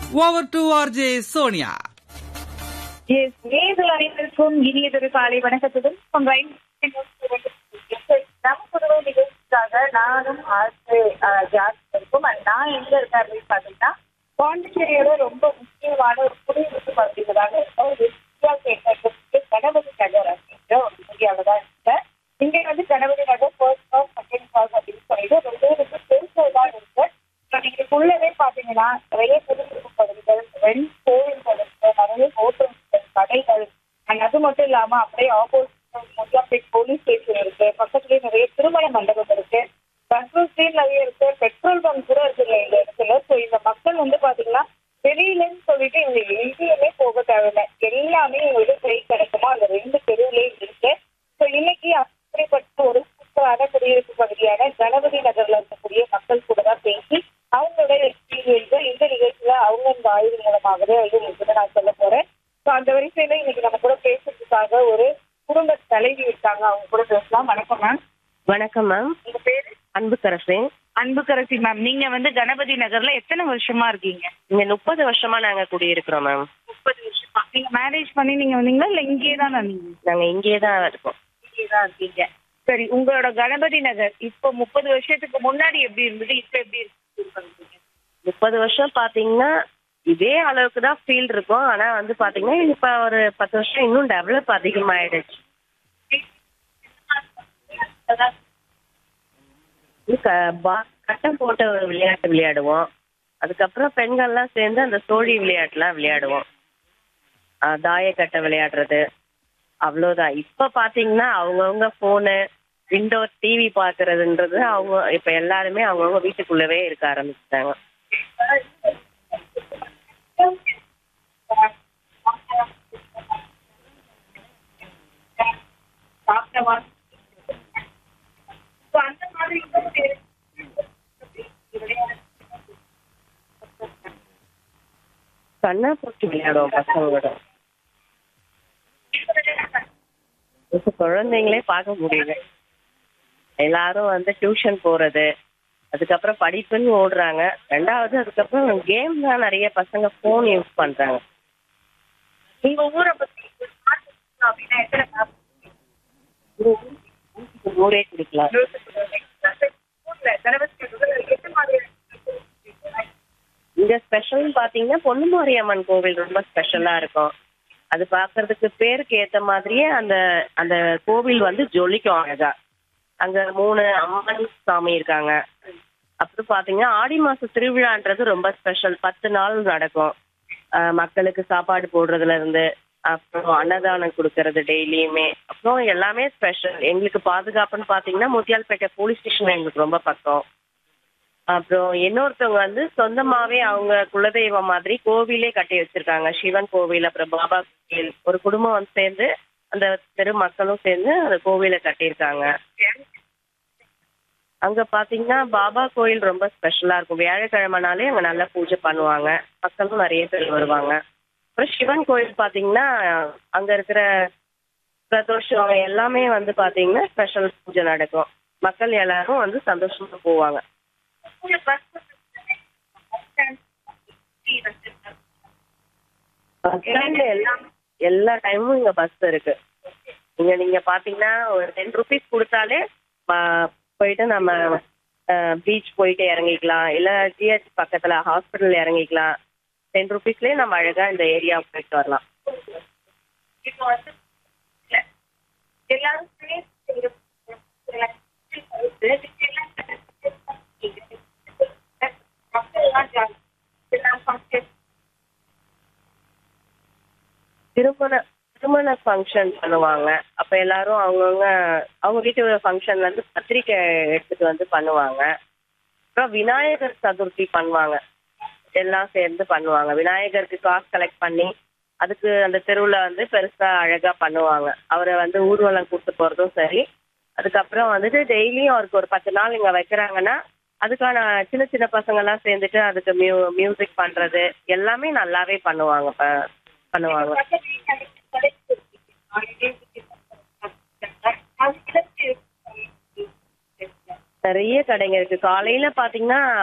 Over to RJ Sonia. எஸ் நேர்கள் அனைவருக்கும் இனியதொரு காலை வணக்கத்துடன் from Rhine நம்ம புதுவை நிகழ்ச்சிக்காக நானும் ஆசை ஜாஸ் இருக்கும் And நான் எங்க இருக்கேன் அப்படின்னு பாத்தீங்கன்னா பாண்டிச்சேரியோட ரொம்ப முக்கியமான ஒரு குடியிருப்பு பகுதிகளாக ஒரு இந்தியா கேட்ட கணபதி நகர் அப்படின்ற ஒரு ஏரியாவில தான் இருக்கேன் இங்க வந்து Ganapathi Nagar first class second class அப்படின்னு சொல்லிட்டு ரொம்ப ரொம்ப பெருசாக தான் இருக்கு பட் இதுக்குள்ளவே பாத்தீங்கன்னா நிறைய குடியிருப்பு பகுதிகள் ரெண்டு கோயில்கள் இருக்கு நிறைய ஹோட்டல்ஸ் கடைகள் அண்ட் அது மட்டும் இல்லாம அப்படியே ஆப்போசிட் முல்லாப்பேட் போலீஸ் ஸ்டேஷன் இருக்கு பக்கத்துலயே நிறைய திருமண மண்டபம் இருக்கு பஸ் ஸ்டேஷன் நிறைய இருக்கு பெட்ரோல் பங்க் கூட இருக்கு இல்ல இந்த இடத்துல ஸோ இந்த மக்கள் வந்து பாத்தீங்கன்னா வெளியிலன்னு சொல்லிட்டு இங்க எங்கேயுமே போக தேவையில்லை எல்லாமே உங்களுக்கு கை கிடைக்குமா அந்த ரெண்டு தெருவுலயே இருக்கு ஸோ இன்னைக்கு அப்படிப்பட்ட ஒரு சூப்பரான குடியிருப்பு பகுதியான கணபதி நகர்ல இருக்கக்கூடிய மக்கள் கூட தான் பேசி அவங்களோட எக்ஸ்பீரியன்ஸை இந்த நிகழ்ச்சியில அவங்க இந்த ஆய்வு மூலமாகவே வந்து உங்களுக்கு நான் சொல்ல போறேன் ஸோ அந்த வரிசையில இன்னைக்கு நம்ம கூட பேசுறதுக்காக ஒரு குடும்ப தலைவி இருக்காங்க அவங்க கூட பேசலாம் வணக்கம் மேம் வணக்கம் மேம் உங்க பேரு அன்புக்கரசி அன்புக்கரசி மேம் நீங்க வந்து கணபதி நகர்ல எத்தனை வருஷமா இருக்கீங்க இங்க முப்பது வருஷமா நாங்க குடியிருக்கிறோம் மேம் முப்பது வருஷமா நீங்க மேரேஜ் பண்ணி நீங்க வந்தீங்களா இல்ல இங்கேயே தான் நீங்க நாங்க இங்கேயே தான் இருக்கோம் இங்கேயே தான் இருக்கீங்க சரி உங்களோட கணபதி நகர் இப்போ முப்பது வருஷத்துக்கு முன்னாடி எப்படி இருந்தது இப்ப எப்படி இருக்கு முப்பது வருஷம் பாத்தீங்கன்னா இதே அளவுக்கு தான் ஃபீல் இருக்கும் ஆனா வந்து பாத்தீங்கன்னா இப்ப ஒரு பத்து வருஷம் இன்னும் டெவலப் அதிகமாயிடுச்சு இது க- பா- கட்டம் போட்ட ஒரு விளையாட்டு விளையாடுவோம் அதுக்கப்புறம் பெண்கள்லாம் சேர்ந்து அந்த சோழி விளையாட்டுலாம் விளையாடுவோம் ஆஹ் தாயக்கட்டை விளையாடுறது அவ்வளோதான் இப்ப பாத்தீங்கன்னா அவங்கவுங்க போனு விண்டோ டிவி பாக்குறதுன்றது அவங்க இப்ப எல்லாருமே அவங்கவுங்க வீட்டுக்குள்ளவே இருக்க ஆரம்பிச்சிட்டாங்க சாப்பிட்டவா So, அந்த மாதிரி இன்னும் வேற கண்ணா பூச்சி விளையாடுவோம் பசங்களோட இப்ப குழந்தைங்களே பார்க்க முடியல எல்லாரும் வந்து டியூஷன் போறது அதுக்கப்புறம் படிப்புன்னு ஓடுறாங்க ரெண்டாவது அதுக்கப்புறம் கேம் தான் நிறைய பசங்க போன் யூஸ் பண்றாங்க நீங்க ஊரை பத்தி அப்படின்னா எத்தனை map? ஊரே குடிக்கலாம் ஊர்ல கணபதி நகர்ல எந்த மாதிரி இங்க ஸ்பெஷல் பாத்தீங்கன்னா பொன்னுமாரியம்மன் கோவில் ரொம்ப ஸ்பெஷலா இருக்கும் அது பார்க்கிறதுக்கு பேருக்கு ஏத்த மாதிரியே அந்த அந்த கோவில் வந்து ஜொலிக்கும் அழகா அங்க மூணு அம்மன் சாமி இருக்காங்க அப்புறம் பாத்தீங்கன்னா ஆடி மாச திருவிழான்றது ரொம்ப ஸ்பெஷல் பத்து நாள் நடக்கும் ஆஹ் மக்களுக்கு சாப்பாடு போடுறதுல இருந்து அப்புறம் அன்னதானம் கொடுக்கறது டெய்லியுமே அப்புறம் எல்லாமே ஸ்பெஷல் எங்களுக்கு பாதுகாப்புன்னு பாத்தீங்கன்னா முத்தியால்பேட்டை போலீஸ் ஸ்டேஷன் எங்களுக்கு ரொம்ப பக்கம் அப்புறம் இன்னொருத்தவங்க வந்து சொந்தமாவே அவங்க குலதெய்வம் மாதிரி கோவிலே கட்டி வச்சிருக்காங்க சிவன் கோவில் அப்புறம் பாபா கோவில் ஒரு குடும்பம் வந்து சேர்ந்து அந்த தெரு மக்களும் சேர்ந்து அந்த கோவிலை கட்டியிருக்காங்க அங்க பாத்தீங்கன்னா பாபா கோயில் ரொம்ப ஸ்பெஷலா இருக்கும் வியாழக்கிழமைனாலே அங்க நல்லா பூஜை பண்ணுவாங்க மக்களும் நிறைய பேர் வருவாங்க அப்புறம் சிவன் கோயில் பாத்தீங்கன்னா அங்க இருக்கிற பிரதோஷம் எல்லாமே வந்து பாத்தீங்கன்னா ஸ்பெஷல் பூஜை நடக்கும் மக்கள் எல்லாரும் வந்து சந்தோஷமா போவாங்க பஸ் ஸ்டாண்ட்ல எல்லா எல்லா டைமும் இங்க பஸ் இருக்கு இங்க நீங்க பாத்தீங்கன்னா ஒரு டென் ருபீஸ் கொடுத்தாலே ப- போயிட்டு நம்ம பீச் போயிட்டு இறங்கிக்கலாம் இல்ல ஜிஹெச் பக்கத்துல ஹாஸ்பிட்டல் இறங்கிக்கலாம் டென் ருபீஸ்லயே நம்ம அழகா இந்த ஏரியா போயிட்டு வரலாம் இப்போ வந்து இல்ல, எல்லாரும் சேர்ந்து மக்கள் எல்லாம் ஜாஸ்தி எல்லாம் function திருமண திருமண ஃபங்க்ஷன் பண்ணுவாங்க அப்ப எல்லாரும் அவங்கவுங்க அவங்க வீட்டு ஃபங்க்ஷன்ல இருந்து பத்திரிக்கை எடுத்துட்டு வந்து பண்ணுவாங்க அப்புறம் விநாயகர் சதுர்த்தி பண்ணுவாங்க எல்லாம் சேர்ந்து பண்ணுவாங்க விநாயகருக்கு காசு கலெக்ட் பண்ணி அதுக்கு அந்த தெருவுல வந்து பெருசா அழகா பண்ணுவாங்க அவரை வந்து ஊர்வலம் கூட்டு போறதும் சரி அதுக்கப்புறம் வந்துட்டு டெய்லியும் அவருக்கு ஒரு பத்து நாள் இங்க வைக்கிறாங்கன்னா அதுக்கான சின்ன சின்ன பசங்க எல்லாம் சேர்ந்துட்டு அதுக்கு மியூ மியூசிக் பண்றது எல்லாமே நல்லாவே பண்ணுவாங்க ப- பண்ணுவாங்க நிறைய கடைங்க இருக்கு காலையில பாத்தீங்கன்னா